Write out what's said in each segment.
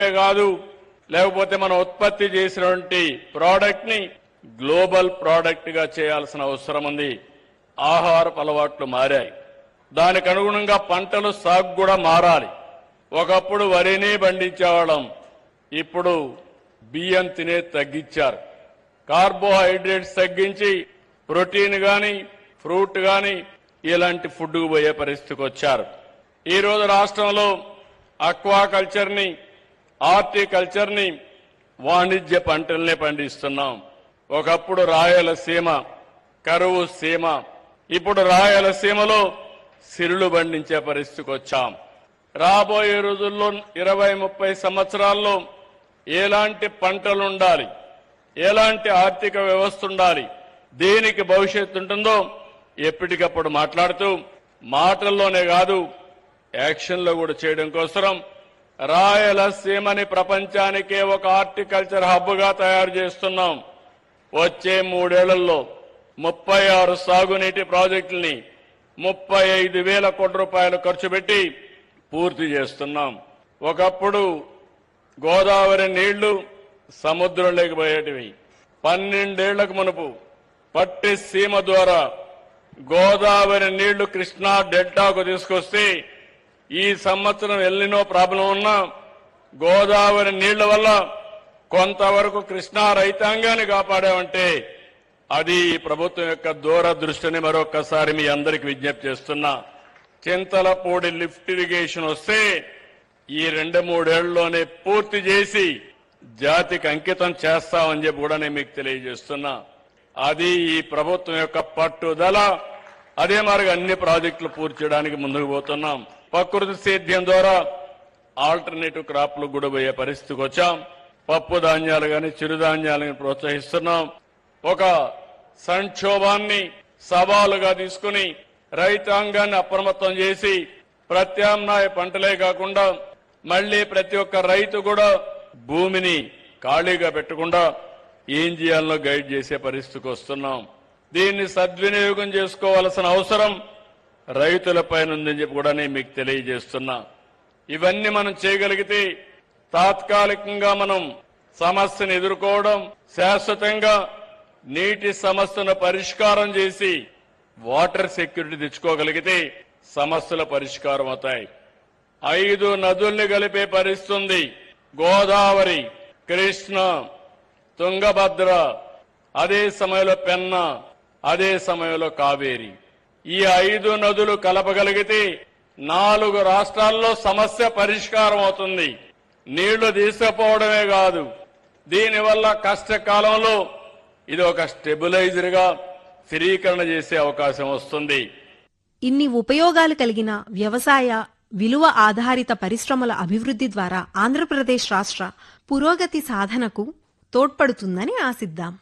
కాదు లేకపోతే మనం ఉత్పత్తి చేసినటువంటి ప్రోడక్ట్ ని గ్లోబల్ ప్రోడక్ట్ గా చేయాల్సిన అవసరం ఉంది ఆహారపు అలవాట్లు మారాయి దానికి అనుగుణంగా పంటలు సాగు కూడా మారాలి ఒకప్పుడు వరిని పండించేవాళ్ళం ఇప్పుడు బియ్యం తినే తగ్గించారు కార్బోహైడ్రేట్స్ తగ్గించి ప్రోటీన్ గాని ఫ్రూట్ గాని ఇలాంటి ఫుడ్ పోయే పరిస్థితికి వచ్చారు ఈ రోజు రాష్ట్రంలో అక్వాకల్చర్ ని హార్టికల్చర్ ని వాణిజ్య పంటల్ని పండిస్తున్నాం ఒకప్పుడు రాయలసీమ కరువు సీమ ఇప్పుడు రాయలసీమలో సిరులు పండించే పరిస్థితికి వచ్చాం రాబోయే రోజుల్లో ఇరవై ముప్పై సంవత్సరాల్లో ఎలాంటి పంటలు ఉండాలి ఎలాంటి ఆర్థిక వ్యవస్థ ఉండాలి దేనికి భవిష్యత్తు ఉంటుందో ఎప్పటికప్పుడు మాట్లాడుతూ మాటల్లోనే కాదు యాక్షన్లో కూడా చేయడం కోసం రాయలసీమని ప్రపంచానికే ఒక హార్టికల్చర్ హబ్ గా తయారు చేస్తున్నాం వచ్చే మూడేళ్లలో ముప్పై ఆరు సాగునీటి ప్రాజెక్టుల్ని ముప్పై ఐదు వేల కోట్ల రూపాయలు ఖర్చు పెట్టి పూర్తి చేస్తున్నాం ఒకప్పుడు గోదావరి నీళ్లు సముద్రంలోకి పోయేటివి పన్నెండేళ్లకు మునుపు పట్టి సీమ ద్వారా గోదావరి నీళ్లు కృష్ణా డెల్టాకు తీసుకొస్తే ఈ సంవత్సరం ఎల్లినో ప్రాబ్లం ఉన్నా గోదావరి నీళ్ల వల్ల కొంతవరకు కృష్ణా రైతాంగాన్ని కాపాడామంటే అది ఈ ప్రభుత్వం యొక్క దూరదృష్టిని మరొకసారి మీ అందరికి విజ్ఞప్తి చేస్తున్నా చింతలపూడి లిఫ్ట్ ఇరిగేషన్ వస్తే ఈ రెండు మూడేళ్లలోనే పూర్తి చేసి జాతికి అంకితం చేస్తామని చెప్పి కూడా నేను మీకు తెలియజేస్తున్నా అది ఈ ప్రభుత్వం యొక్క పట్టుదల అదే మరి అన్ని ప్రాజెక్టులు పూర్తి చేయడానికి ముందుకు పోతున్నాం ప్రకృతి సేద్యం ద్వారా ఆల్టర్నేటివ్ క్రాప్లు కూడా పోయే పరిస్థితికి వచ్చాం పప్పు ధాన్యాలు గాని చిరుధాన్యాలను ప్రోత్సహిస్తున్నాం ఒక సంక్షోభాన్ని సవాలుగా తీసుకుని రైతాంగాన్ని అప్రమత్తం చేసి ప్రత్యామ్నాయ పంటలే కాకుండా మళ్ళీ ప్రతి ఒక్క రైతు కూడా భూమిని ఖాళీగా పెట్టకుండా ఏం చేయాలో గైడ్ చేసే పరిస్థితికి వస్తున్నాం దీన్ని సద్వినియోగం చేసుకోవాల్సిన అవసరం రైతులపైన ఉందని చెప్పి కూడా నేను మీకు తెలియజేస్తున్నా ఇవన్నీ మనం చేయగలిగితే తాత్కాలికంగా మనం సమస్యను ఎదుర్కోవడం శాశ్వతంగా నీటి సమస్యను పరిష్కారం చేసి వాటర్ సెక్యూరిటీ తెచ్చుకోగలిగితే సమస్యల పరిష్కారం అవుతాయి ఐదు నదుల్ని కలిపే పరిస్థితి ఉంది గోదావరి కృష్ణ తుంగభద్ర అదే సమయంలో పెన్న అదే సమయంలో కావేరి ఈ ఐదు నదులు కలపగలిగితే నాలుగు రాష్ట్రాల్లో సమస్య పరిష్కారం అవుతుంది నీళ్లు తీసుకుపోవడమే కాదు దీనివల్ల కష్టకాలంలో ఇది ఒక స్టెబిలైజర్ గా స్థిరీకరణ చేసే అవకాశం వస్తుంది ఇన్ని ఉపయోగాలు కలిగిన వ్యవసాయ విలువ ఆధారిత పరిశ్రమల అభివృద్ధి ద్వారా ఆంధ్రప్రదేశ్ రాష్ట్ర పురోగతి సాధనకు తోడ్పడుతుందని ఆశిద్దాం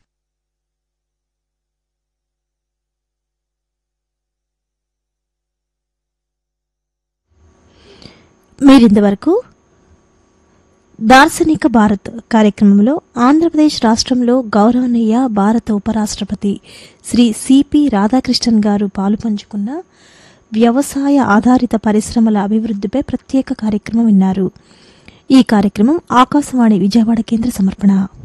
మీరింతవరకు దార్శనిక భారత్ కార్యక్రమంలో ఆంధ్రప్రదేశ్ రాష్ట్రంలో గౌరవనీయ భారత ఉపరాష్ట్రపతి శ్రీ సిపి రాధాకృష్ణన్ గారు పాలు పంచుకున్న వ్యవసాయ ఆధారిత పరిశ్రమల అభివృద్ధిపై ప్రత్యేక కార్యక్రమం విన్నారు ఈ కార్యక్రమం ఆకాశవాణి విజయవాడ కేంద్ర సమర్పణ